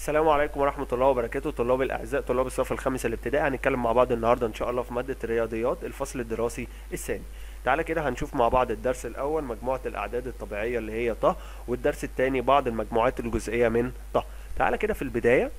السلام عليكم ورحمة الله وبركاته طلاب الأعزاء طلاب الصف الخامس الابتدائي هنتكلم مع بعض النهاردة إن شاء الله في مادة الرياضيات الفصل الدراسي الثاني تعالى كده هنشوف مع بعض الدرس الأول مجموعة الأعداد الطبيعية اللي هي ط والدرس الثاني بعض المجموعات الجزئية من ط تعالى كده في البداية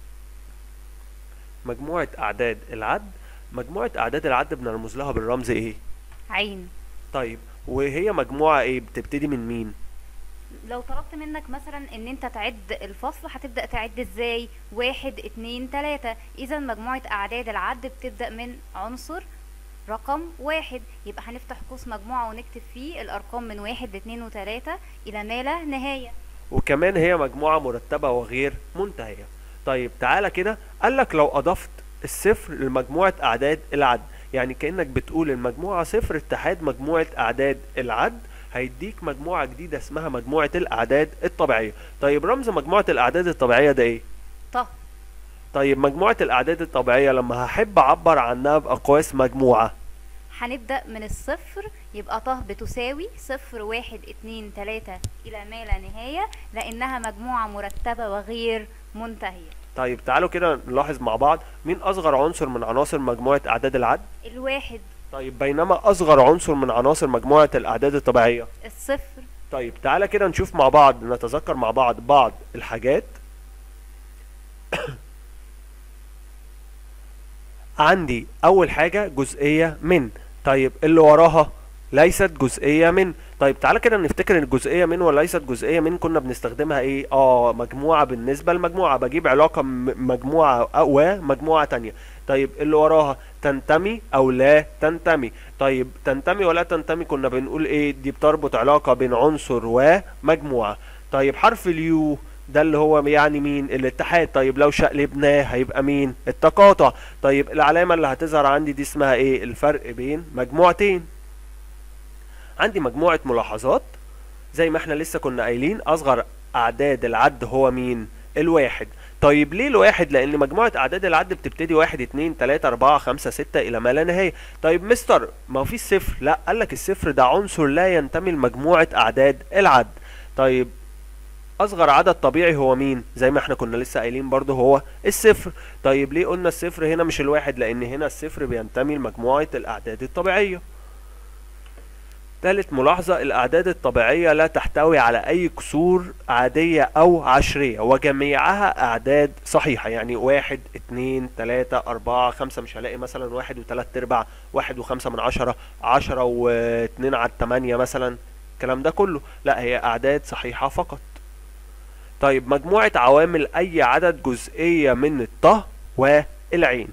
مجموعة أعداد العد مجموعة أعداد العد بنرمز لها بالرمز إيه؟ عين طيب وهي مجموعة إيه بتبتدي من مين؟ لو طلبت منك مثلا ان انت تعد الفصل هتبدأ تعد ازاي واحد اتنين تلاتة اذا مجموعة اعداد العد بتبدأ من عنصر رقم واحد يبقى هنفتح قوس مجموعة ونكتب فيه الارقام من واحد لاتنين وتلاتة الى ما لا نهاية وكمان هي مجموعة مرتبة وغير منتهية طيب تعالى كده قالك لو أضفت الصفر لمجموعة أعداد العد يعني كأنك بتقول المجموعة صفر اتحاد مجموعة أعداد العد هيديك مجموعة جديدة اسمها مجموعة الأعداد الطبيعية طيب رمز مجموعة الأعداد الطبيعية ده إيه؟ طه طيب مجموعة الأعداد الطبيعية لما هحب أعبر عنها بأقواس مجموعة هنبدأ من الصفر يبقى طه بتساوي صفر واحد اتنين تلاتة إلى ما لا نهاية لأنها مجموعة مرتبة وغير منتهية طيب تعالوا كده نلاحظ مع بعض مين أصغر عنصر من عناصر مجموعة أعداد العد؟ الواحد طيب بينما أصغر عنصر من عناصر مجموعة الأعداد الطبيعية الصفر طيب تعالى كده نشوف مع بعض نتذكر مع بعض بعض الحاجات عندي اول حاجة جزئية من طيب اللي وراها ليست جزئية من طيب تعالى كده نفتكر ان الجزئية من وليست جزئية من كنا بنستخدمها ايه اه مجموعة بالنسبة لمجموعة بجيب علاقة م- مجموعة ومجموعة تانية طيب اللي وراها تنتمي او لا تنتمي طيب تنتمي ولا تنتمي كنا بنقول ايه دي بتربط علاقة بين عنصر ومجموعة طيب حرف اليو ده اللي هو يعني مين الاتحاد طيب لو شقلبناه هيبقى مين التقاطع طيب العلامة اللي هتظهر عندي دي اسمها ايه الفرق بين مجموعتين عندي مجموعة ملاحظات زي ما احنا لسه كنا قايلين اصغر اعداد العد هو مين الواحد طيب ليه الواحد لان مجموعة اعداد العد بتبتدي واحد اتنين تلاتة اربعة خمسة ستة الى ما لا نهاية طيب مستر ما هو في الصفر لا قالك الصفر ده عنصر لا ينتمي لمجموعة اعداد العد طيب اصغر عدد طبيعي هو مين زي ما احنا كنا لسه قايلين برضه هو الصفر طيب ليه قلنا الصفر هنا مش الواحد لان هنا الصفر بينتمي لمجموعة الاعداد الطبيعية ثالث ملاحظة الأعداد الطبيعية لا تحتوي على أي كسور عادية أو عشرية وجميعها أعداد صحيحة يعني واحد اتنين تلاتة أربعة خمسة مش هلاقي مثلا واحد وتلات أرباع واحد وخمسة من عشرة عشرة واتنين على التمانية مثلا الكلام ده كله لا هي أعداد صحيحة فقط طيب مجموعة عوامل أي عدد جزئية من الطه والعين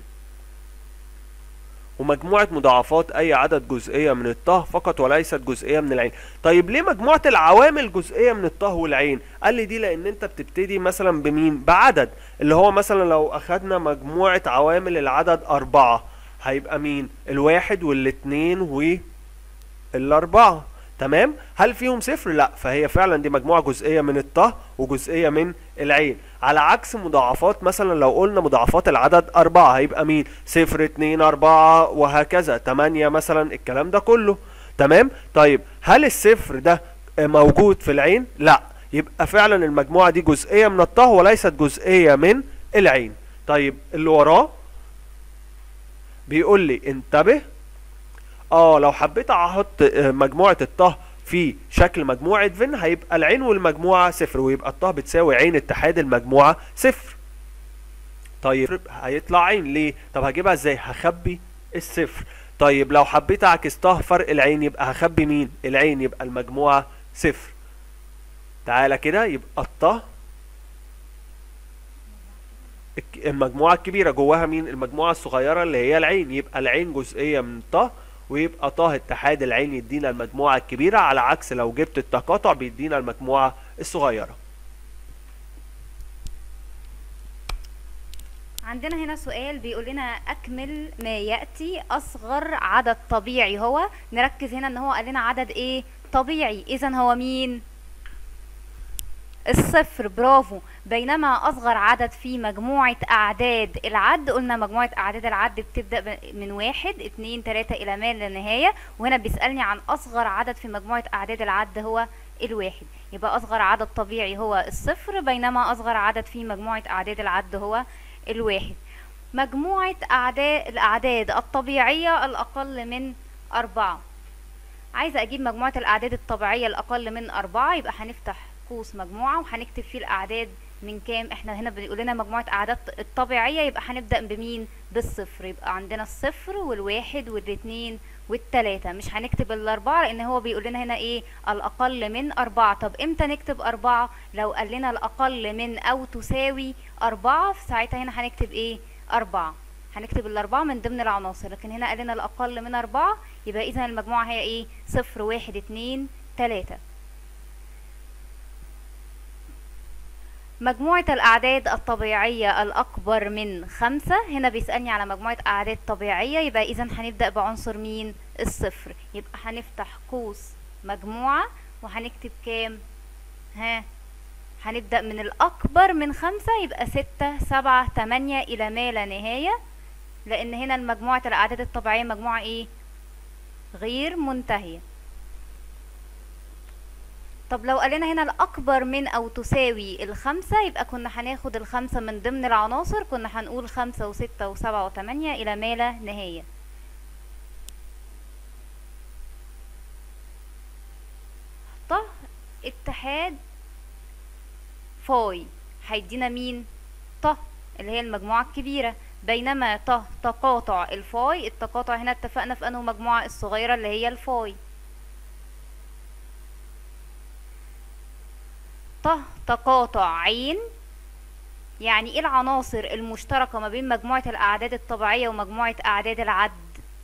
ومجموعة مضاعفات أي عدد جزئية من الطه فقط وليست جزئية من العين طيب ليه مجموعة العوامل جزئية من الطه والعين قال لي دي لأن أنت بتبتدي مثلا بمين بعدد اللي هو مثلا لو أخدنا مجموعة عوامل العدد أربعة هيبقى مين الواحد والاتنين والأربعة تمام هل فيهم صفر لا فهي فعلا دي مجموعة جزئية من الطه وجزئية من العين على عكس مضاعفات مثلا لو قلنا مضاعفات العدد أربعة هيبقى مين صفر اتنين أربعة وهكذا تمانية مثلا الكلام ده كله تمام طيب هل الصفر ده موجود في العين لا يبقى فعلا المجموعة دي جزئية من الطه وليست جزئية من العين طيب اللي وراه بيقول لي انتبه اه لو حبيت احط آه، مجموعة الطه في شكل مجموعة فين هيبقى العين والمجموعة صفر ويبقى الطه بتساوي عين اتحاد المجموعة صفر طيب هيطلع عين ليه طب هجيبها ازاي هخبي الصفر طيب لو حبيت اعكس طه فرق العين يبقى هخبي مين العين يبقى المجموعة صفر تعالى كده يبقى الطه الك- المجموعة الكبيرة جواها مين المجموعة الصغيرة اللي هي العين يبقى العين جزئية من طه ويبقى طه اتحاد العين يدينا المجموعة الكبيرة على عكس لو جبت التقاطع بيدينا المجموعة الصغيرة عندنا هنا سؤال بيقول لنا أكمل ما يأتي أصغر عدد طبيعي هو نركز هنا إن هو قال لنا عدد إيه طبيعي إذا هو مين الصفر برافو بينما أصغر عدد في مجموعة أعداد العد قلنا مجموعة أعداد العد بتبدأ ب- من واحد اتنين تلاتة إلى ما لا نهاية وهنا بيسألني عن أصغر عدد في مجموعة أعداد العد هو الواحد يبقى اصغر عدد طبيعي هو الصفر بينما اصغر عدد في مجموعة اعداد العد هو الواحد مجموعة اعداد الاعداد الطبيعية الاقل من اربعة عايزة اجيب مجموعة الاعداد الطبيعية الاقل من اربعة يبقى هنفتح قوس مجموعة وهنكتب فيه الاعداد من كام احنا هنا بيقول لنا مجموعة اعداد الطبيعية يبقى هنبدأ بمين بالصفر يبقى عندنا الصفر والواحد والاتنين والتلاتة مش هنكتب الاربعة لان هو بيقول لنا هنا ايه الاقل من اربعة طب امتى نكتب اربعة لو قال لنا الاقل من او تساوي اربعة في ساعتها هنا هنكتب ايه اربعة هنكتب الاربعة من ضمن العناصر لكن هنا قال لنا الاقل من اربعة يبقى اذا المجموعة هي ايه صفر واحد اتنين تلاتة مجموعة الأعداد الطبيعية الأكبر من خمسة هنا بيسألني على مجموعة أعداد طبيعية يبقى إذا هنبدأ بعنصر مين الصفر يبقى هنفتح قوس مجموعة وهنكتب كام ها هنبدأ من الأكبر من خمسة يبقى ستة سبعة تمانية إلى ما لا نهاية لأن هنا المجموعة الأعداد الطبيعية مجموعة إيه غير منتهية طب لو قالنا هنا الأكبر من أو تساوي الخمسة يبقى كنا هناخد الخمسة من ضمن العناصر كنا هنقول خمسة وستة وسبعة وتمانية إلى ما لا نهاية طه اتحاد فاي هيدينا مين طه اللي هي المجموعة الكبيرة بينما طه تقاطع الفاي التقاطع هنا اتفقنا في انه مجموعة الصغيرة اللي هي الفاي طه تقاطع عين يعني ايه العناصر المشتركة ما بين مجموعة الأعداد الطبيعية ومجموعة أعداد العد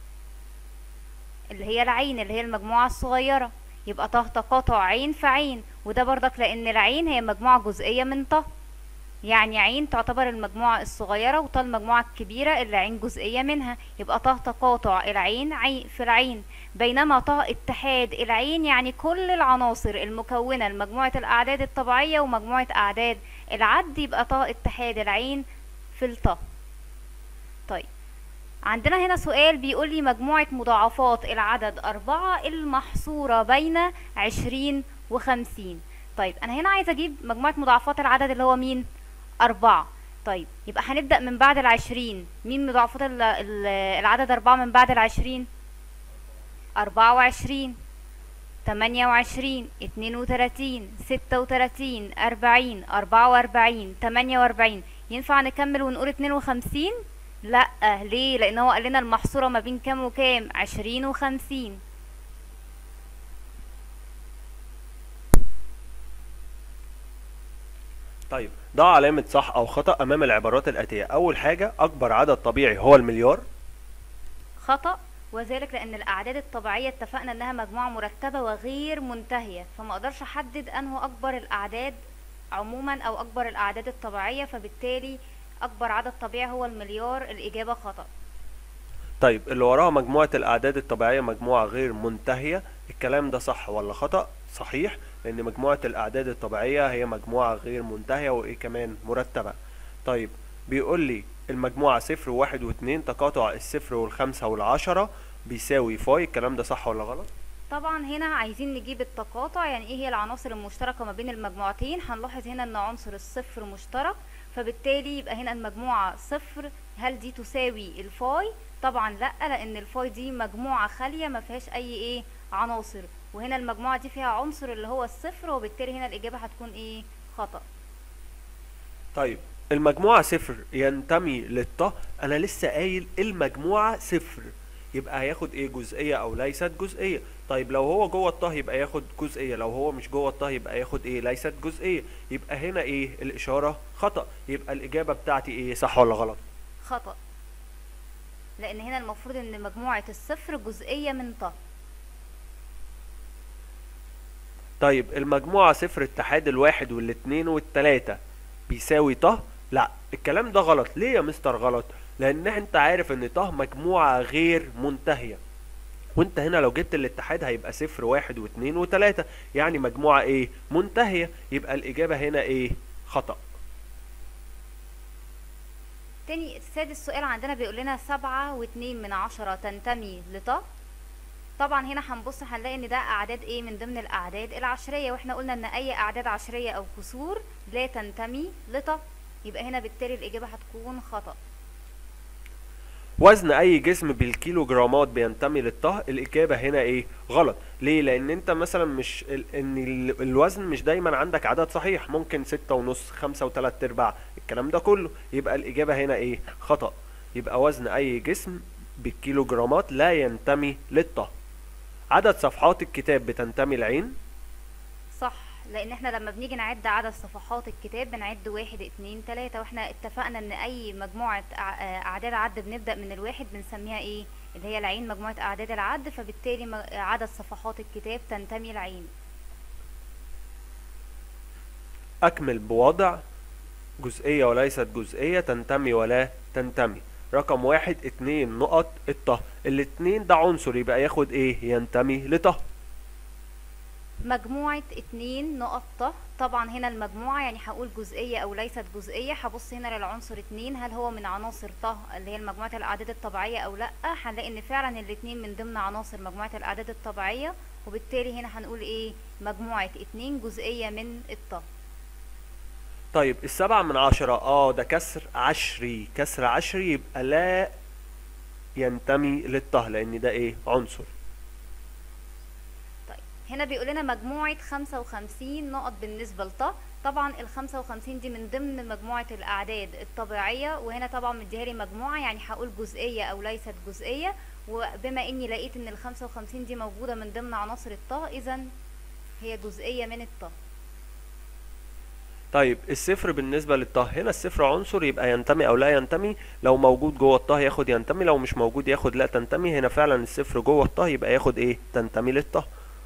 اللي هي العين اللي هي المجموعة الصغيرة يبقى طه تقاطع عين في عين وده برضك لأن العين هي مجموعة جزئية من طه يعني عين تعتبر المجموعة الصغيرة وطه المجموعة الكبيرة اللي عين جزئية منها يبقى طه تقاطع العين عين في العين بينما طه اتحاد العين يعني كل العناصر المكونة لمجموعة الأعداد الطبيعية ومجموعة أعداد العد يبقى طه اتحاد العين في الطه طيب عندنا هنا سؤال بيقول لي مجموعة مضاعفات العدد أربعة المحصورة بين عشرين وخمسين طيب أنا هنا عايزة أجيب مجموعة مضاعفات العدد اللي هو مين أربعة طيب يبقى هنبدأ من بعد العشرين مين مضاعفات ال- ال- العدد أربعة من بعد العشرين أربعة وعشرين تمانية وعشرين اتنين وتلاتين ستة وتلاتين أربعين أربعة وأربعين تمانية وأربعين ينفع نكمل ونقول اتنين وخمسين؟ لأ ليه؟ لأن هو قال لنا المحصورة ما بين كام وكام؟ عشرين وخمسين طيب ضع علامة صح أو خطأ أمام العبارات الآتية أول حاجة أكبر عدد طبيعي هو المليار خطأ وذلك لأن الأعداد الطبيعية اتفقنا إنها مجموعة مرتبة وغير منتهية فما أقدرش أحدد أنه أكبر الأعداد عموما أو أكبر الأعداد الطبيعية فبالتالي أكبر عدد طبيعي هو المليار الإجابة خطأ طيب اللي وراها مجموعة الأعداد الطبيعية مجموعة غير منتهية الكلام ده صح ولا خطأ؟ صحيح لأن مجموعة الأعداد الطبيعية هي مجموعة غير منتهية وإيه كمان مرتبة طيب بيقول لي المجموعة صفر وواحد واتنين تقاطع الصفر والخمسة والعشرة بيساوي فاي الكلام ده صح ولا غلط؟ طبعا هنا عايزين نجيب التقاطع يعني ايه هي العناصر المشتركة ما بين المجموعتين هنلاحظ هنا ان عنصر الصفر مشترك فبالتالي يبقى هنا المجموعة صفر هل دي تساوي الفاي طبعا لا لان الفاي دي مجموعة خالية ما فيهاش اي ايه عناصر وهنا المجموعة دي فيها عنصر اللي هو الصفر وبالتالي هنا الاجابة هتكون ايه خطأ طيب المجموعة صفر ينتمي للطه أنا لسه قايل المجموعة صفر يبقى هياخد ايه جزئية أو ليست جزئية طيب لو هو جوه الطه يبقى ياخد جزئية لو هو مش جوه الطه يبقى ياخد ايه ليست جزئية يبقى هنا ايه الإشارة خطأ يبقى الإجابة بتاعتي ايه صح ولا غلط خطأ لان هنا المفروض ان مجموعة الصفر جزئية من طه طيب المجموعة صفر اتحاد الواحد والاتنين والتلاتة بيساوي طه لا الكلام ده غلط ليه يا مستر غلط لان انت عارف ان طه مجموعة غير منتهية وانت هنا لو جبت الاتحاد هيبقى صفر واحد واتنين وتلاتة يعني مجموعة ايه منتهية يبقى الاجابة هنا ايه خطأ تاني سادس سؤال عندنا بيقول لنا سبعة واتنين من عشرة تنتمي لطه طبعا هنا هنبص هنلاقي ان ده اعداد ايه من ضمن الاعداد العشريه واحنا قلنا ان اي اعداد عشريه او كسور لا تنتمي لط يبقى هنا بالتالي الاجابه هتكون خطا وزن اي جسم بالكيلوجرامات بينتمي للطه الاجابه هنا ايه غلط ليه لان انت مثلا مش ال... ان ال... الوزن مش دايما عندك عدد صحيح ممكن ستة ونص خمسة وتلات ارباع الكلام ده كله يبقى الاجابه هنا ايه خطأ يبقى وزن اي جسم بالكيلوجرامات لا ينتمي للطه عدد صفحات الكتاب بتنتمي العين صح لان احنا لما بنيجي نعد عدد صفحات الكتاب بنعد واحد اتنين تلاتة واحنا اتفقنا ان اي مجموعة أع- آه، اعداد عد بنبدأ من الواحد بنسميها ايه اللي هي العين مجموعة اعداد العد فبالتالي م- عدد صفحات الكتاب تنتمي العين أكمل بوضع جزئية وليست جزئية تنتمي ولا تنتمي رقم واحد اتنين نقط الطه الاتنين ده عنصر يبقى ياخد ايه ينتمي لطه مجموعة اتنين نقط ط طبعا هنا المجموعة يعني هقول جزئية أو ليست جزئية هبص هنا للعنصر اتنين هل هو من عناصر ط اللي هي مجموعة الأعداد الطبيعية أو لأ هنلاقي إن فعلا الاتنين من ضمن عناصر مجموعة الأعداد الطبيعية وبالتالي هنا هنقول إيه مجموعة اتنين جزئية من الط طيب السبعة من عشرة اه ده كسر عشري كسر عشري يبقى لا ينتمي للطه لان ده ايه عنصر طيب هنا بيقول لنا مجموعة خمسة وخمسين نقط بالنسبة لط طبعا ال 55 دي من ضمن مجموعة الأعداد الطبيعية وهنا طبعا مديها لي مجموعة يعني هقول جزئية أو ليست جزئية وبما إني لقيت إن ال 55 دي موجودة من ضمن عناصر الطه إذا هي جزئية من الطه طيب الصفر بالنسبة للطه هنا الصفر عنصر يبقى ينتمي او لا ينتمي لو موجود جوه الطه ياخد ينتمي لو مش موجود ياخد لا تنتمي هنا فعلا الصفر جوه الطه يبقى ياخد ايه تنتمي للطه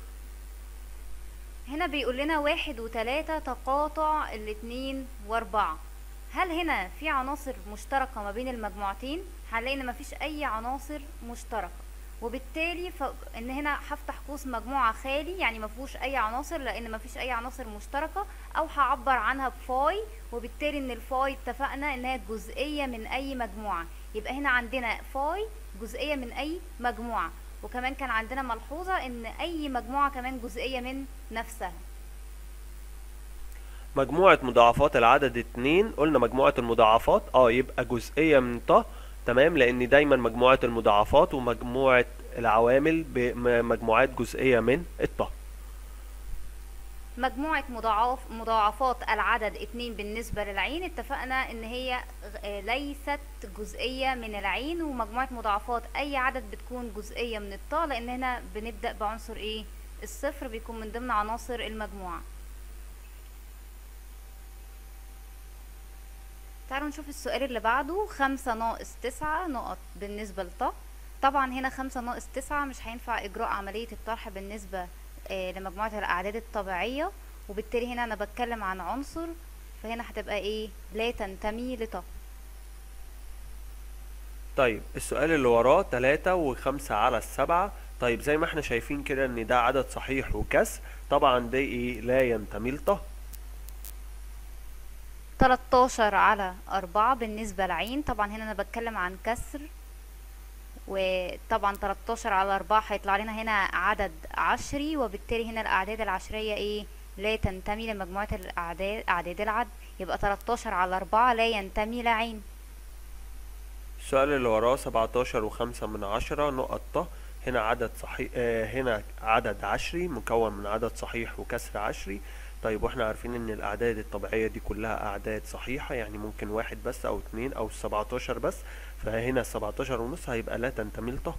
هنا بيقول لنا واحد وتلاتة تقاطع الاتنين واربعة هل هنا في عناصر مشتركة ما بين المجموعتين هنلاقي ان مفيش اي عناصر مشتركة وبالتالي ف... ان هنا هفتح قوس مجموعة خالي يعني مفيهوش اي عناصر لان مفيش اي عناصر مشتركة او هعبر عنها بفاي وبالتالي ان الفاي اتفقنا انها جزئية من اي مجموعة يبقى هنا عندنا فاي جزئية من اي مجموعة وكمان كان عندنا ملحوظة ان اي مجموعة كمان جزئية من نفسها مجموعة مضاعفات العدد اتنين قلنا مجموعة المضاعفات اه يبقى جزئية من طه تمام لان دايما مجموعة المضاعفات ومجموعة العوامل بمجموعات جزئية من الطه مجموعة مضاعف مضاعفات العدد اتنين بالنسبة للعين اتفقنا ان هي غ- آه ليست جزئية من العين ومجموعة مضاعفات اي عدد بتكون جزئية من الطاء لان هنا بنبدأ بعنصر ايه الصفر بيكون من ضمن عناصر المجموعة تعالوا نشوف السؤال اللي بعده خمسة ناقص تسعة نقط بالنسبة لطه طبعا هنا خمسة ناقص تسعة مش هينفع إجراء عملية الطرح بالنسبة آه، لمجموعة الأعداد الطبيعية وبالتالي هنا أنا بتكلم عن عنصر فهنا هتبقى إيه لا تنتمي لطه طيب السؤال اللي وراه تلاتة وخمسة على السبعة طيب زي ما احنا شايفين كده ان ده عدد صحيح وكسر طبعا ده ايه لا ينتمي لطه 13 على أربعة بالنسبة لعين طبعا هنا أنا بتكلم عن كسر وطبعا 13 على أربعة هيطلع لنا هنا عدد عشري وبالتالي هنا الأعداد العشرية إيه لا تنتمي لمجموعة الأعداد أعداد العد يبقى 13 على أربعة لا ينتمي لعين السؤال اللي وراه 17 وخمسة من عشرة نقط طه هنا عدد صحيح آه هنا عدد عشري مكون من عدد صحيح وكسر عشري طيب واحنا عارفين ان الاعداد الطبيعية دي كلها اعداد صحيحة يعني ممكن واحد بس او اتنين او 17 بس فهنا 17 ونص هيبقى لا تنتمي لطه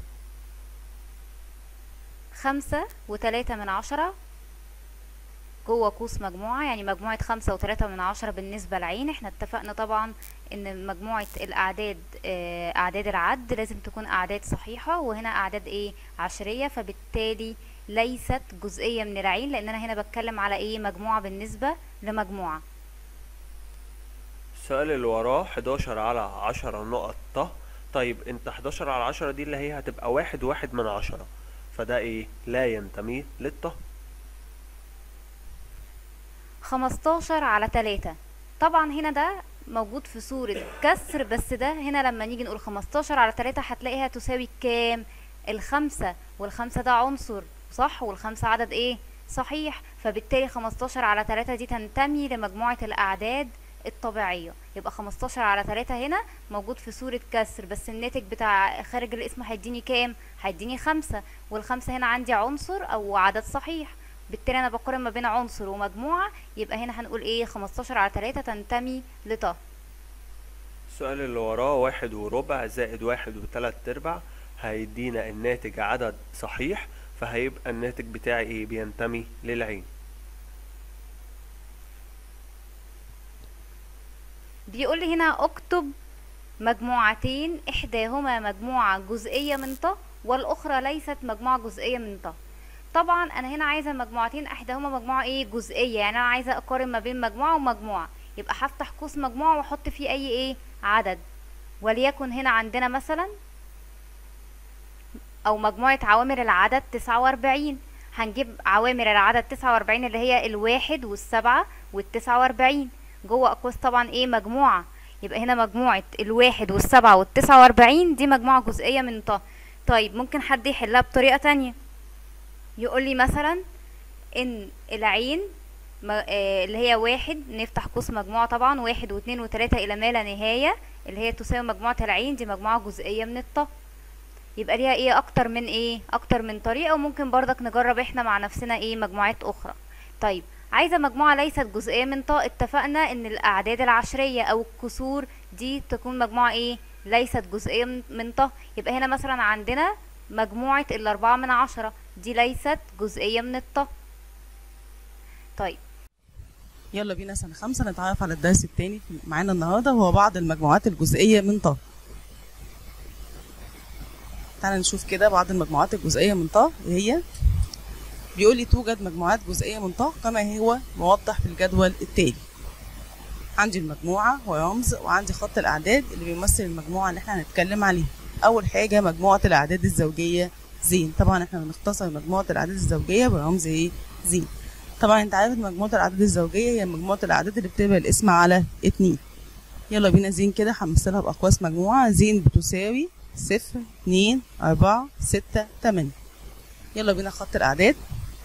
خمسة وتلاتة من عشرة جوه قوس مجموعة يعني مجموعة خمسة وتلاتة من عشرة بالنسبة لعين احنا اتفقنا طبعا ان مجموعة الاعداد اه اعداد العد لازم تكون اعداد صحيحة وهنا اعداد ايه عشرية فبالتالي ليست جزئية من العين لان انا هنا بتكلم على ايه مجموعة بالنسبة لمجموعة السؤال اللي وراه 11 على 10 نقط طه طيب انت 11 على 10 دي اللي هي هتبقى واحد واحد من عشرة فده ايه لا ينتمي للطه خمستاشر على تلاتة طبعا هنا ده موجود في صورة كسر بس ده هنا لما نيجي نقول خمستاشر على تلاتة هتلاقيها تساوي كام الخمسة والخمسة ده عنصر صح والخمسة عدد ايه صحيح فبالتالي 15 على 3 دي تنتمي لمجموعة الأعداد الطبيعية يبقى 15 على 3 هنا موجود في صورة كسر بس الناتج بتاع خارج الاسم هيديني كام هيديني خمسة والخمسة هنا عندي عنصر أو عدد صحيح بالتالي أنا بقارن ما بين عنصر ومجموعة يبقى هنا هنقول ايه 15 على 3 تنتمي لط السؤال اللي وراه واحد وربع زائد واحد وتلات ارباع هيدينا الناتج عدد صحيح فهيبقى الناتج بتاعي ايه بينتمي للعين بيقول لي هنا اكتب مجموعتين احداهما مجموعة جزئية من ط والاخرى ليست مجموعة جزئية من ط طبعا انا هنا عايزة مجموعتين احداهما مجموعة ايه جزئية يعني انا عايزة اقارن ما بين مجموعة ومجموعة يبقى هفتح قوس مجموعة واحط فيه اي ايه عدد وليكن هنا عندنا مثلا او مجموعة عوامل العدد تسعة واربعين هنجيب عوامل العدد تسعة واربعين اللي هي الواحد والسبعة والتسعة واربعين جوه اقواس طبعا ايه مجموعة يبقى هنا مجموعة الواحد والسبعة والتسعة واربعين دي مجموعة جزئية من ط طيب ممكن حد يحلها بطريقة تانية يقول لي مثلا ان العين ما- آه، اللي هي واحد نفتح قوس مجموعة طبعا واحد واتنين وتلاتة الى ما لا نهاية اللي هي تساوي مجموعة العين دي مجموعة جزئية من الط يبقى ليها ايه اكتر من ايه اكتر من طريقة وممكن برضك نجرب احنا مع نفسنا ايه مجموعات اخرى طيب عايزة مجموعة ليست جزئية من طاء اتفقنا ان الاعداد العشرية او الكسور دي تكون مجموعة ايه ليست جزئية من- من طاء يبقى هنا مثلا عندنا مجموعة الاربعة من عشرة دي ليست جزئية من الطاء طيب يلا بينا سنة خمسة نتعرف على الدرس التاني معانا النهاردة هو بعض المجموعات الجزئية من طه تعالى نشوف كده بعض المجموعات الجزئية من طه إيه هي بيقول لي توجد مجموعات جزئية من طه كما هو موضح في الجدول التالي عندي المجموعة ورمز وعندي خط الأعداد اللي بيمثل المجموعة اللي احنا هنتكلم عليها أول حاجة مجموعة الأعداد الزوجية زين طبعا احنا بنختصر مجموعة الأعداد الزوجية برمز ايه زين طبعا انت عارف إن مجموعة الأعداد الزوجية هي مجموعة الأعداد اللي بتبقى الاسم على اتنين يلا بينا زين كده همثلها بأقواس مجموعة زين بتساوي صفر اتنين أربعة ستة تمانية يلا بينا خط الأعداد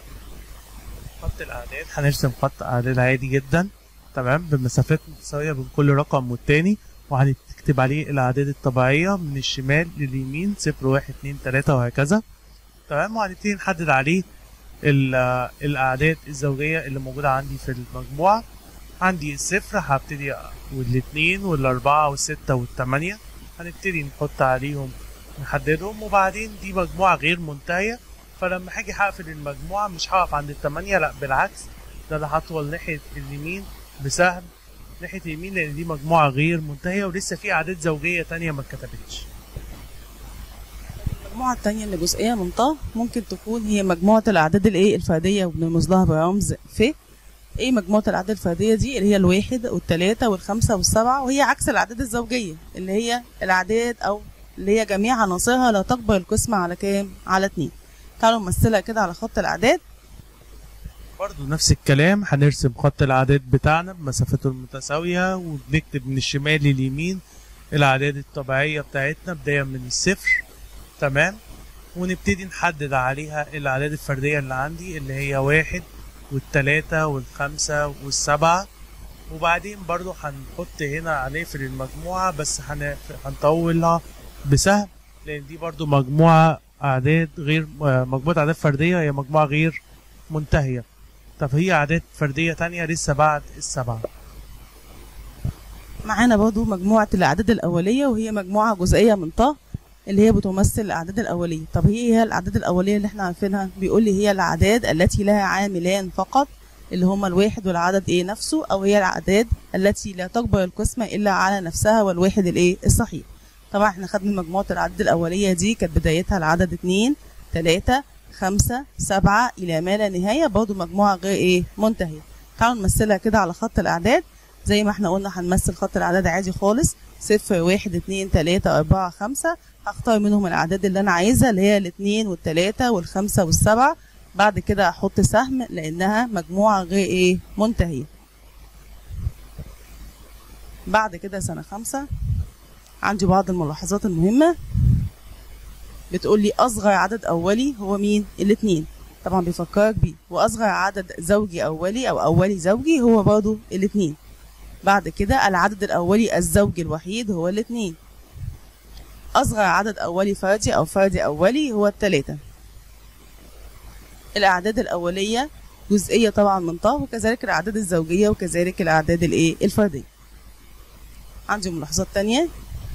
خط الأعداد هنرسم خط أعداد عادي جدا تمام بمسافات متساوية بين كل رقم والتاني وهنكتب عليه الأعداد الطبيعية من الشمال لليمين صفر واحد اتنين تلاتة وهكذا تمام وهنبتدي نحدد عليه ال- الأعداد الزوجية اللي موجودة عندي في المجموعة عندي الصفر هبتدي والاتنين والأربعة والستة والتمانية هنبتدي نحط عليهم نحددهم وبعدين دي مجموعة غير منتهية فلما هاجي هقفل المجموعة مش هقف عند التمانية لا بالعكس ده انا هطول ناحية اليمين بسهم ناحية اليمين لأن دي مجموعة غير منتهية ولسه في أعداد زوجية تانية ما اتكتبتش المجموعة التانية اللي جزئية من طه ممكن تكون هي مجموعة الأعداد الإيه الفردية وبنرمز لها برمز ف إيه مجموعة الأعداد الفردية دي اللي هي الواحد والتلاتة والخمسة والسبعة وهي عكس الأعداد الزوجية اللي هي الأعداد أو اللي هي جميع عناصرها لا تقبل القسمة على كام؟ على اتنين تعالوا نمثلها كده على خط الأعداد برضو نفس الكلام هنرسم خط الأعداد بتاعنا بمسافته المتساوية وبنكتب من الشمال لليمين الأعداد الطبيعية بتاعتنا بداية من الصفر تمام ونبتدي نحدد عليها الأعداد الفردية اللي عندي اللي هي واحد والتلاتة والخمسة والسبعة وبعدين برضو هنحط هنا هنقفل المجموعة بس هن- هنطولها بسهم لأن دي برضو مجموعة أعداد غير آه، مجموعة أعداد فردية هي مجموعة غير منتهية طب هي أعداد فردية تانية لسه بعد السبعة معانا برضو مجموعة الأعداد الأولية وهي مجموعة جزئية من طه اللي هي بتمثل الأعداد الأولية طب هي هي الأعداد الأولية اللي احنا عارفينها بيقول لي هي الأعداد التي لها عاملان فقط اللي هما الواحد والعدد ايه نفسه أو هي الأعداد التي لا تقبل القسمة إلا على نفسها والواحد الايه الصحيح طبعا احنا خدنا مجموعة الأعداد الأولية دي كانت بدايتها العدد اتنين تلاتة خمسة سبعة إلى ما لا نهاية برضو مجموعة غير ايه منتهية تعالوا نمثلها كده على خط الأعداد زي ما احنا قلنا هنمثل خط الأعداد عادي خالص صفر واحد اتنين تلاتة أربعة خمسة هختار منهم الأعداد اللي أنا عايزها اللي هي الاتنين والتلاتة والخمسة والسبعة بعد كده أحط سهم لأنها مجموعة غير إيه منتهية بعد كده سنة خمسة عندي بعض الملاحظات المهمة بتقول لي اصغر عدد اولي هو مين الاتنين طبعا بيفكرك بيه واصغر عدد زوجي اولي او اولي زوجي هو برضو الاتنين بعد كده العدد الاولي الزوجي الوحيد هو الاتنين اصغر عدد اولي فردي او فردي اولي هو التلاتة الاعداد الاولية جزئية طبعا من طه وكذلك الاعداد الزوجية وكذلك الاعداد الايه الفردية عندي ملاحظات تانية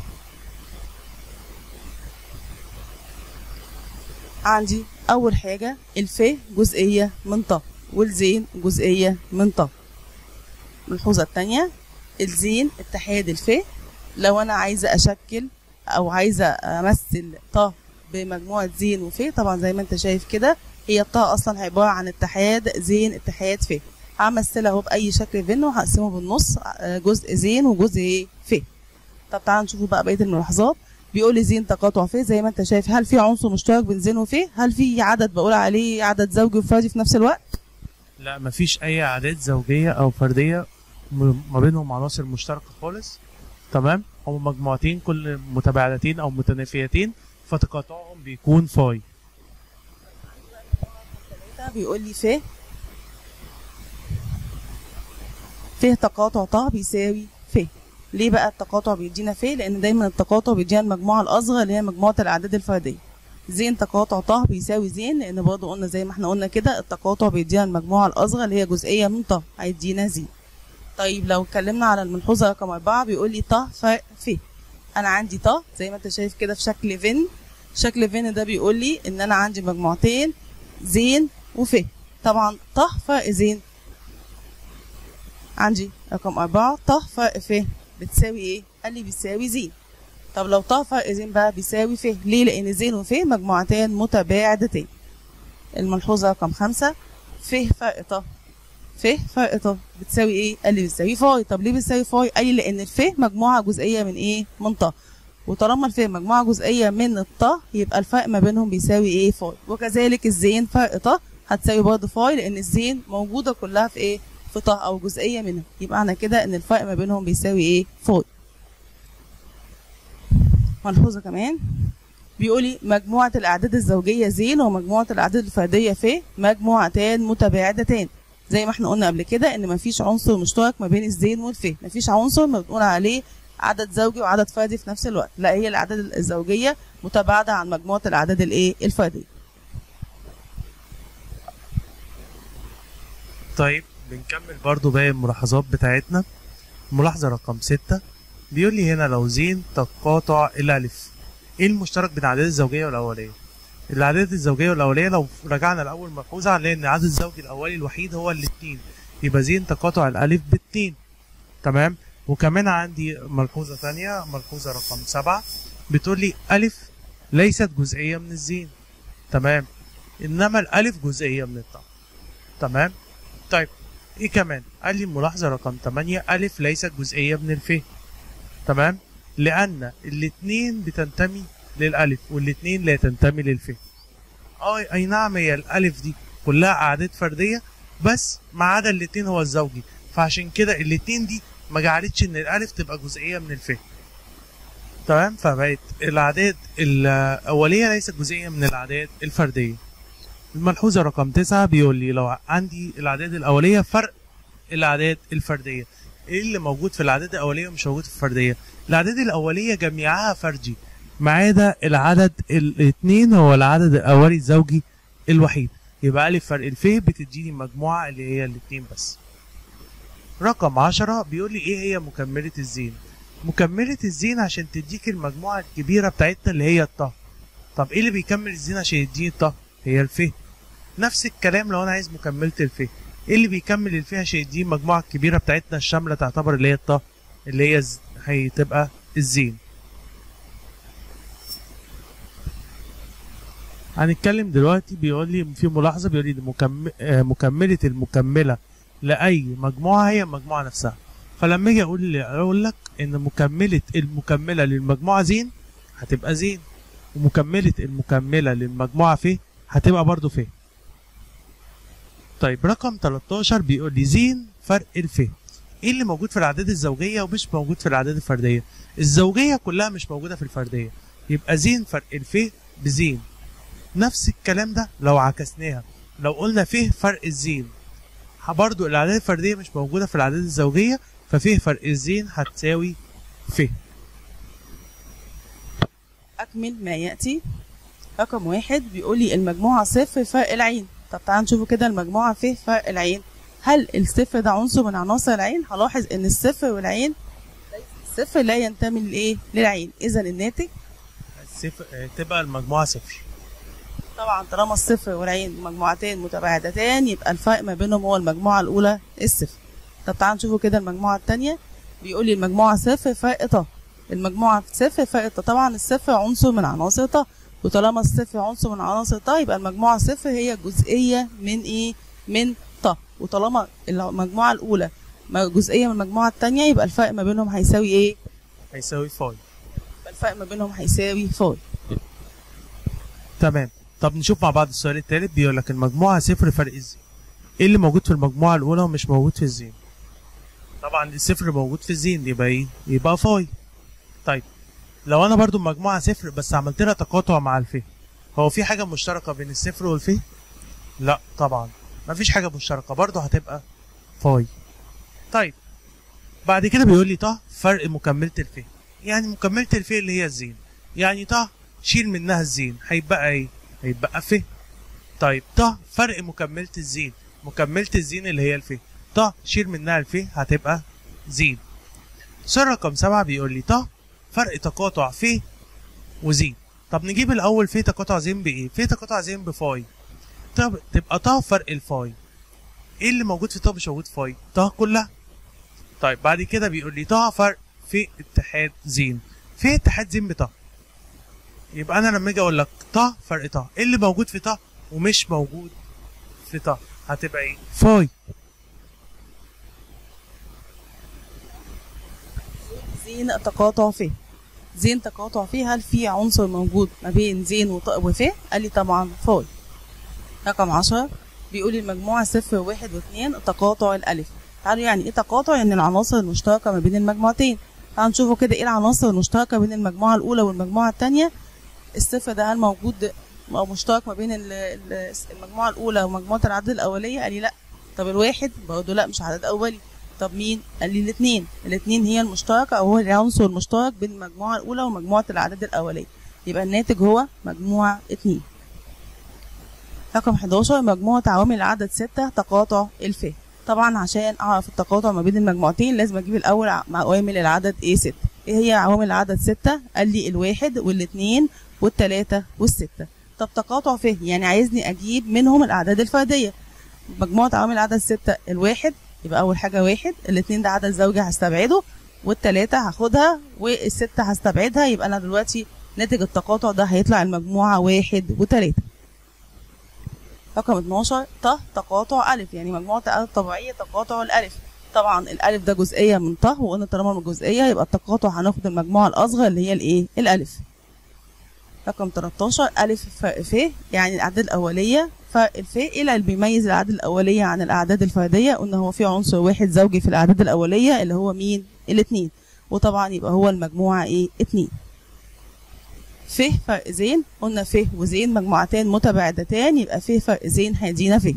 عندي أول حاجة الف جزئية من طه والزين جزئية من طه الملحوظة التانية الزين اتحاد الف لو أنا عايزة أشكل أو عايزة أمثل طه بمجموعة زين وف طبعا زي ما أنت شايف كده هي الطه أصلا عبارة عن اتحاد زين اتحاد ف همثلها اهو بأي شكل فين وهقسمه بالنص آه، جزء زين وجزء ايه ف طب تعالوا نشوفوا بقى بقية الملاحظات بيقول لي زين تقاطع ف زي ما انت شايف هل في عنصر مشترك بين زين وف هل في عدد بقول عليه عدد زوجي وفردي في نفس الوقت لا مفيش اي اعداد زوجيه او فرديه م- ما بينهم عناصر مشتركه خالص تمام هم مجموعتين كل متباعدتين او متنافيتين فتقاطعهم بيكون فاي ده بيقول لي ف ف تقاطع ط بيساوي ف ليه بقى التقاطع بيدينا ف لان دايما التقاطع بيدينا المجموعه الاصغر اللي هي مجموعه الاعداد الفرديه زين تقاطع ط بيساوي زين لان برضه قلنا زي ما احنا قلنا كده التقاطع بيدينا المجموعه الاصغر اللي هي جزئيه من ط هيدينا زين طيب لو اتكلمنا على الملحوظه رقم أربعة بيقول لي ط فرق ف انا عندي ط زي ما انت شايف كده في شكل فين شكل فين ده بيقول لي ان انا عندي مجموعتين زين وف طبعا ط فرق زين عندي رقم أربعة ط فرق ف بتساوي ايه؟ قال لي بيساوي زين طب لو ط فرق زين بقى بيساوي ف ليه؟ لأن زين وف مجموعتين متباعدتين الملحوظة رقم خمسة ف فرق ط ف فرق ط بتساوي ايه؟ قال لي بتساوي فاي طب ليه بتساوي فاي؟ قال لي لأن الف مجموعة جزئية من ايه؟ من ط وطالما الف مجموعة جزئية من الط يبقى الفرق ما بينهم بيساوي ايه؟ فاي وكذلك الزين فرق ط هتساوي برضه فاي لأن الزين موجودة كلها في ايه؟ في ط أو جزئية منها يبقى معنى كده إن الفرق ما بينهم بيساوي ايه؟ فاي ملحوظة كمان بيقولي مجموعة الأعداد الزوجية زين ومجموعة الأعداد الفردية ف مجموعتان متباعدتان زي ما احنا قلنا قبل كده ان مفيش عنصر مشترك ما بين الزين والف مفيش عنصر ما بنقول عليه عدد زوجي وعدد فردي في نفس الوقت لا هي الأعداد الزوجية متباعدة عن مجموعة الأعداد الايه الفردية طيب بنكمل برضو باقي الملاحظات بتاعتنا ملاحظة رقم ستة بيقول لي هنا لو زين تقاطع الألف ايه المشترك بين الأعداد الزوجية والأولية؟ الأعداد الزوجية والأولية لو رجعنا لأول ملحوظة هنلاقي إن العدد الزوجي الأولي الوحيد هو الاتنين يبقى زين تقاطع الألف باتنين تمام وكمان عندي ملحوظة تانية ملحوظة رقم سبعة بتقول لي ألف ليست جزئية من الزين تمام إنما الألف جزئية من الطاء تمام طيب ايه كمان قال لي ملاحظة رقم 8 ألف ليست جزئية من الف تمام لأن الاتنين بتنتمي للألف والاتنين لا تنتمي للف اه اي نعم هي الألف دي كلها أعداد فردية بس ما عدا الاتنين هو الزوجي فعشان كده الاتنين دي ما جعلتش ان الألف تبقى جزئية من الف تمام فبقت الأعداد الأولية ليست جزئية من الأعداد الفردية الملحوظة رقم تسعة بيقول لي لو عندي الأعداد الأولية فرق الأعداد الفردية إيه اللي موجود في الأعداد الأولية ومش موجود في الفردية الأعداد الأولية جميعها فردي ما عدا العدد الاثنين هو العدد الأولي الزوجي الوحيد يبقى ألف فرق الف بتديني مجموعة اللي هي الاثنين بس رقم عشرة بيقول لي إيه هي مكملة الزين مكملة الزين عشان تديك المجموعة الكبيرة بتاعتنا اللي هي الطه طب إيه اللي بيكمل الزين عشان يديني الطه هي الف نفس الكلام لو انا عايز مكملة الف ايه اللي بيكمل الف عشان يديه المجموعة الكبيرة بتاعتنا الشاملة تعتبر اللي هي الطا اللي هي ز... هتبقى الزين هنتكلم دلوقتي بيقول لي في ملاحظة بيقول لي مكم... آه، مكملة المكملة لأي مجموعة هي المجموعة نفسها فلما اجي اقول اقول لك ان مكملة المكملة للمجموعة زين هتبقى زين ومكملة المكملة للمجموعة ف هتبقى برضو ف طيب رقم 13 بيقول لي زين فرق الف ايه اللي موجود في الاعداد الزوجيه ومش موجود في الاعداد الفرديه الزوجيه كلها مش موجوده في الفرديه يبقى زين فرق الف بزين نفس الكلام ده لو عكسناها لو قلنا فيه فرق الزين برضو الأعداد الفردية مش موجودة في الأعداد الزوجية ففيه فرق الزين هتساوي فيه أكمل ما يأتي رقم واحد بيقول لي المجموعة صفر فرق العين طب تعال نشوفوا كده المجموعة فيه فرق العين هل الصفر ده عنصر من عناصر العين هلاحظ ان الصفر والعين الصفر لا ينتمي للايه للعين اذا الناتج صفر آه، تبقى المجموعة صفر طبعا طالما الصفر والعين مجموعتين متباعدتان يبقى الفرق ما بينهم هو المجموعة الأولى الصفر طب تعال نشوفوا كده المجموعة التانية بيقول لي المجموعة صفر فرق طه المجموعة صفر فرق طه طبعا الصفر عنصر من عناصر طه وطالما الصفر عنصر من عناصر طه يبقى المجموعة صفر هي جزئية من ايه من طه وطالما المجموعة الأولى م- جزئية من المجموعة التانية يبقى الفرق ما بينهم هيساوي ايه؟ هيساوي فاي يبقى الفرق ما بينهم هيساوي فاي تمام طب نشوف مع بعض السؤال التالت بيقول لك المجموعة صفر فرق الزين ايه اللي موجود في المجموعة الأولى ومش موجود في الزين طبعا الصفر موجود في الزين يبقى ايه يبقى فاي طيب لو انا برضو المجموعة صفر بس عملت لها تقاطع مع الفه هو في حاجة مشتركة بين الصفر والفه لا طبعا مفيش حاجة مشتركة برضو هتبقى فاي طيب بعد كده بيقول لي طه فرق مكملة الفه يعني مكملة الفه اللي هي الزين يعني طه شيل منها الزين هيبقى ايه هيبقى ف طيب طه فرق مكملة الزين مكملة الزين اللي هي الف طه شيل منها الف هتبقى زين سؤال رقم سبعة بيقول لي طه فرق تقاطع ف وزين طب نجيب الأول ف تقاطع زين بإيه؟ ف تقاطع زين بفاي طب تبقى طه فرق الفاي ايه اللي موجود في طه مش موجود في فاي؟ طه كلها طيب بعد كده بيقول لي طه فرق في اتحاد زين في اتحاد زين بطه يبقى انا لما اجي اقول لك طه فرق طه ايه اللي موجود في طه ومش موجود في طه هتبقى ايه فاي زين تقاطع فيه زين تقاطع فيه هل في عنصر موجود ما بين زين وط- وفيه قال لي طبعا فاي رقم عشرة بيقول المجموعة صفر واحد واثنين تقاطع الألف تعالوا يعني ايه تقاطع يعني العناصر المشتركة ما بين المجموعتين تعالوا نشوفوا كده ايه العناصر المشتركة بين المجموعة الأولى والمجموعة التانية الصفر ده هل موجود أو مشترك ما بين ال- ال- المجموعة الأولى ومجموعة العدد الأولية قال لي لأ طب الواحد برضه لأ مش عدد أولي طب مين؟ قال لي الاثنين الاثنين هي المشتركة أو هو العنصر المشترك بين المجموعة الأولى ومجموعة الأعداد الأولية يبقى الناتج هو مجموعة اتنين رقم 11 مجموعة عوامل العدد ستة تقاطع الفهم طبعا عشان أعرف التقاطع ما بين المجموعتين لازم أجيب الأول ع- عوامل العدد إيه ستة إيه هي عوامل العدد ستة؟ قال لي الواحد والاثنين والتلاتة والستة طب تقاطع فهم يعني عايزني أجيب منهم الأعداد الفردية مجموعة عوامل العدد ستة الواحد يبقى أول حاجة واحد الاتنين ده عدد زوجي هستبعده والتلاتة هاخدها والستة هستبعدها يبقى أنا دلوقتي ناتج التقاطع ده هيطلع المجموعة واحد وتلاتة رقم 12 ط تقاطع ألف يعني مجموعة الأعداد الطبيعية تقاطع الألف طبعا الألف ده جزئية من ط وقلنا طالما من جزئية يبقى التقاطع هناخد المجموعة الأصغر اللي هي الإيه الألف رقم 13 ألف فرق ف يعني الأعداد الأولية فرق الف إيه اللي بيميز الأعداد الأولية عن الأعداد الفردية قلنا هو في عنصر واحد زوجي في الأعداد الأولية اللي هو مين الاتنين وطبعا يبقى هو المجموعة إيه اتنين ف فرق زين قلنا ف وزين مجموعتان متباعدتان يبقى ف فرق زين هيدينا ف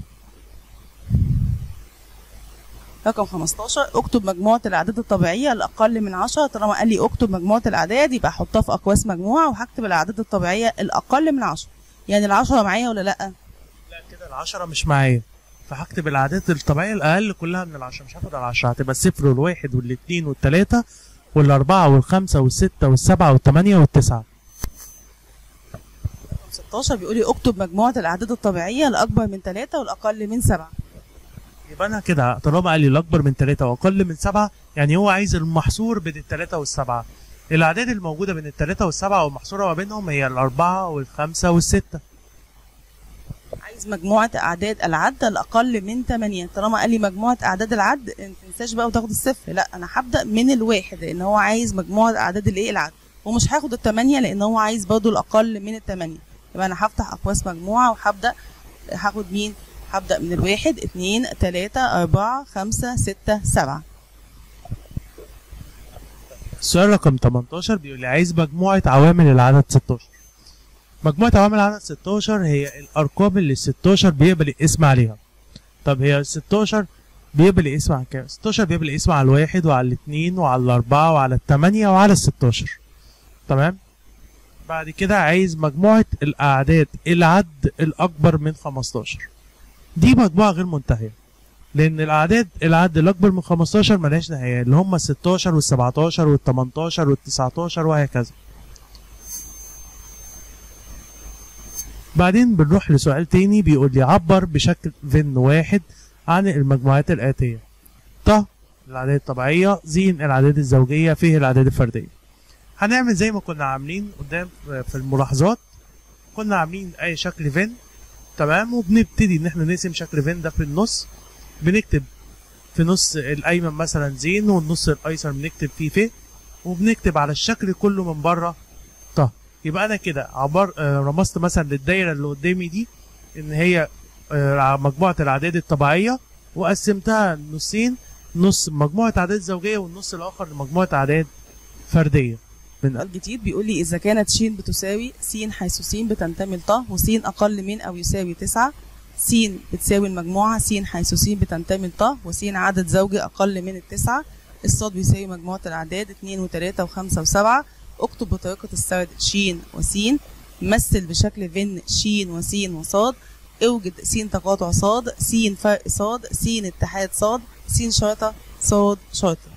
رقم 15 اكتب مجموعة الأعداد الطبيعية الأقل من 10 طالما قال لي اكتب مجموعة الأعداد يبقى أحطها في أقواس مجموعة وهكتب الأعداد الطبيعية الأقل من 10 يعني العشرة معايا ولا لأ؟ لا كده العشرة مش معايا فهكتب الأعداد الطبيعية الأقل كلها من العشرة مش هاخد العشرة هتبقى الصفر والواحد والاتنين والتلاتة والأربعة والخمسة والستة والسبعة والتمانية والتسعة رقم 16 بيقول لي اكتب مجموعة الأعداد الطبيعية الأكبر من 3 والأقل من 7 يبقى أنا كده طالما قال لي الأكبر من تلاتة وأقل من سبعة يعني هو عايز المحصور بين التلاتة والسبعة الأعداد الموجودة بين التلاتة والسبعة والمحصورة ما بينهم هي الأربعة والخمسة والستة عايز مجموعة أعداد العد الأقل من 8 طالما قال لي مجموعة أعداد العد ما تنساش بقى وتاخد الصفر لا أنا هبدأ من الواحد لأن هو عايز مجموعة أعداد الإيه العد ومش هاخد التمانية لأن هو عايز برضه الأقل من التمانية يبقى أنا هفتح أقواس مجموعة وهبدأ هاخد مين؟ هبدأ من الواحد اتنين تلاتة أربعة خمسة ستة سبعة السؤال رقم 18 بيقول لي عايز مجموعة عوامل العدد 16 مجموعة عوامل العدد 16 هي الأرقام اللي ال 16 بيقبل الاسم عليها طب هي ال 16 بيقبل الاسم على كام؟ 16 بيقبل الاسم على الواحد وعلى الاثنين وعلى الأربعة وعلى الثمانية وعلى ال 16 تمام؟ بعد كده عايز مجموعة الأعداد العد الأكبر من 15 دي مجموعة غير منتهية لأن الأعداد العد الأكبر من 15 ملهاش نهاية اللي هم ال 16 وال 17 وال 18 وال 19 وهكذا بعدين بنروح لسؤال تاني بيقول لي عبر بشكل فن واحد عن المجموعات الآتية ط الأعداد الطبيعية ز الأعداد الزوجية ف الأعداد الفردية هنعمل زي ما كنا عاملين قدام في الملاحظات كنا عاملين أي شكل فن تمام وبنبتدي إن احنا نقسم شكل فن ده في النص بنكتب في نص الأيمن مثلا زين والنص الأيسر بنكتب فيه ف وبنكتب على الشكل كله من بره ط يبقى أنا كده عبر آه، رمزت مثلا للدايرة اللي قدامي دي إن هي آه، مجموعة الأعداد الطبيعية وقسمتها نصين نص مجموعة أعداد زوجية والنص الآخر لمجموعة أعداد فردية من سؤال جديد بيقول لي إذا كانت ش بتساوي س حيث س بتنتمي لط وس أقل من أو يساوي تسعة س بتساوي المجموعة س حيث س بتنتمي لط وس عدد زوجي أقل من التسعة الصاد بيساوي مجموعة الأعداد اتنين وتلاتة وخمسة وسبعة اكتب بطريقة السرد ش وس مثل بشكل فن ش وس وصاد اوجد س تقاطع صاد س فرق صاد س اتحاد صاد س شرطة صاد شرطة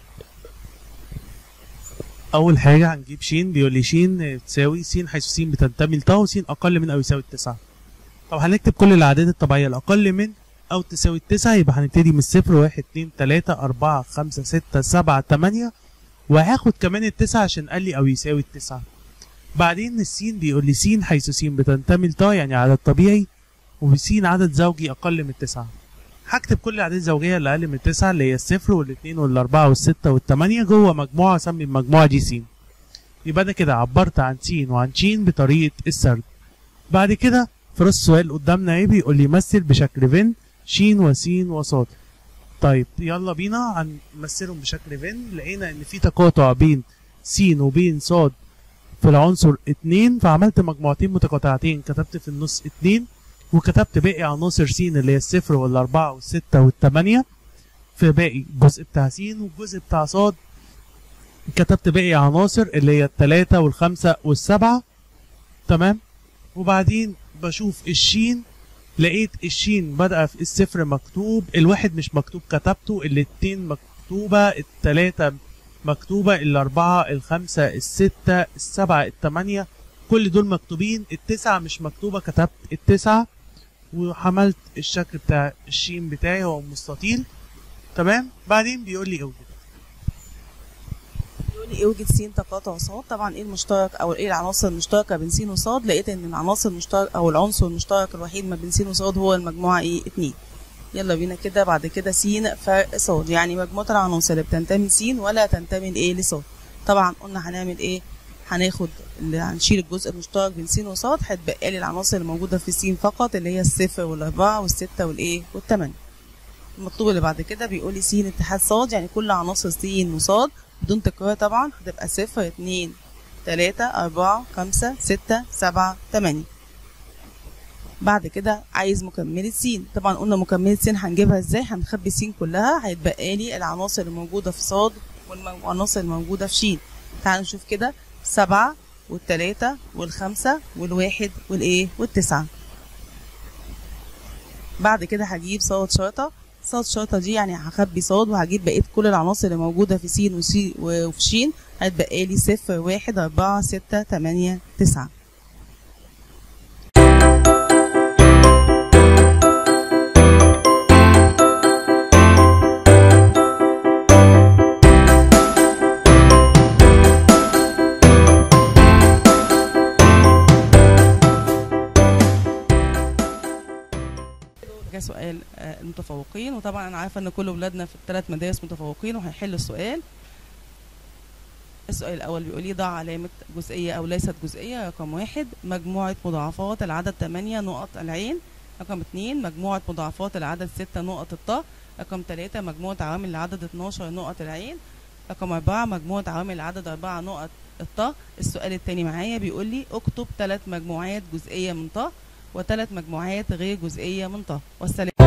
أول حاجة هنجيب ش بيقول لي ش تساوي س حيث س بتنتمي لط وس أقل من أو يساوي التسعة طب هنكتب كل الأعداد الطبيعية الأقل من أو تساوي التسعة يبقى هنبتدي من الصفر واحد اتنين تلاتة أربعة خمسة ستة سبعة تمانية وهاخد كمان التسعة عشان قال لي أو يساوي التسعة بعدين السين بيقول لي س حيث س بتنتمي لط يعني عدد طبيعي وس عدد زوجي أقل من التسعة هكتب كل الأعداد الزوجية اللي أقل من التسعة اللي هي الصفر والاثنين والأربعة والستة والتمانية جوه مجموعة أسمي المجموعة دي س يبقى أنا كده عبرت عن س وعن ش بطريقة السرد بعد كده في راس السؤال قدامنا ايه بيقول لي مثل بشكل فن ش وس وصاد طيب يلا بينا هنمثلهم بشكل فن لقينا ان في تقاطع بين س وبين صاد في العنصر اتنين فعملت مجموعتين متقاطعتين كتبت في النص اتنين وكتبت باقي عناصر س اللي هي الصفر والأربعة والستة والتمانية في باقي الجزء بتاع س والجزء بتاع صاد كتبت باقي عناصر اللي هي التلاتة والخمسة والسبعة تمام وبعدين بشوف الشين لقيت الشين بدأ في الصفر مكتوب الواحد مش مكتوب كتبته الاتنين مكتوبة التلاتة مكتوبة الأربعة الخمسة الستة السبعة التمانية كل دول مكتوبين التسعة مش مكتوبة كتبت التسعة وحملت الشكل بتاع الشين بتاعي هو مستطيل تمام بعدين بيقول لي اوجد بيقول لي اوجد س تقاطع صاد طبعا ايه المشترك او ايه العناصر المشتركه بين س وصاد لقيت ان العناصر المشترك او العنصر المشترك الوحيد ما بين س وصاد هو المجموعه ايه اتنين يلا بينا كده بعد كده س فرق صاد يعني مجموعه العناصر اللي بتنتمي لس ولا تنتمي لايه لصاد طبعا قلنا هنعمل ايه هناخد اللي هنشيل الجزء المشترك بين س وصاد هتبقى لي العناصر الموجوده في س فقط اللي هي الصفر والاربعه والسته والايه والثمانيه المطلوب اللي بعد كده بيقول لي س اتحاد صاد يعني كل عناصر س وصاد بدون تكرار طبعا هتبقى صفر اتنين تلاتة أربعة خمسة ستة سبعة تمانية بعد كده عايز مكملة س طبعا قلنا مكملة س هنجيبها ازاي هنخبي س كلها هيتبقى لي العناصر الموجودة في صاد والعناصر الموجودة في ش تعالوا نشوف كده سبعة والتلاتة والخمسة والواحد والايه والتسعة بعد كده هجيب صاد شرطة صاد شرطة دي يعني هخبي صاد وهجيب بقية كل العناصر اللي موجودة في س وسي وفي ش هتبقى لي صفر واحد أربعة ستة تمانية تسعة ده سؤال آه، المتفوقين وطبعا انا عارفه ان كل اولادنا في الثلاث مدارس متفوقين وهيحلوا السؤال السؤال الاول بيقول لي ضع علامه جزئيه او ليست جزئيه رقم واحد مجموعه مضاعفات العدد 8 نقط العين رقم اتنين مجموعه مضاعفات العدد 6 نقط الطاء رقم ثلاثة مجموعة عوامل العدد 12 نقط العين رقم أربعة مجموعة عوامل العدد 4 نقط الطه السؤال التاني معايا بيقول لي اكتب ثلاث مجموعات جزئيه من طه وثلاث مجموعات غير جزئيه من طه والسلام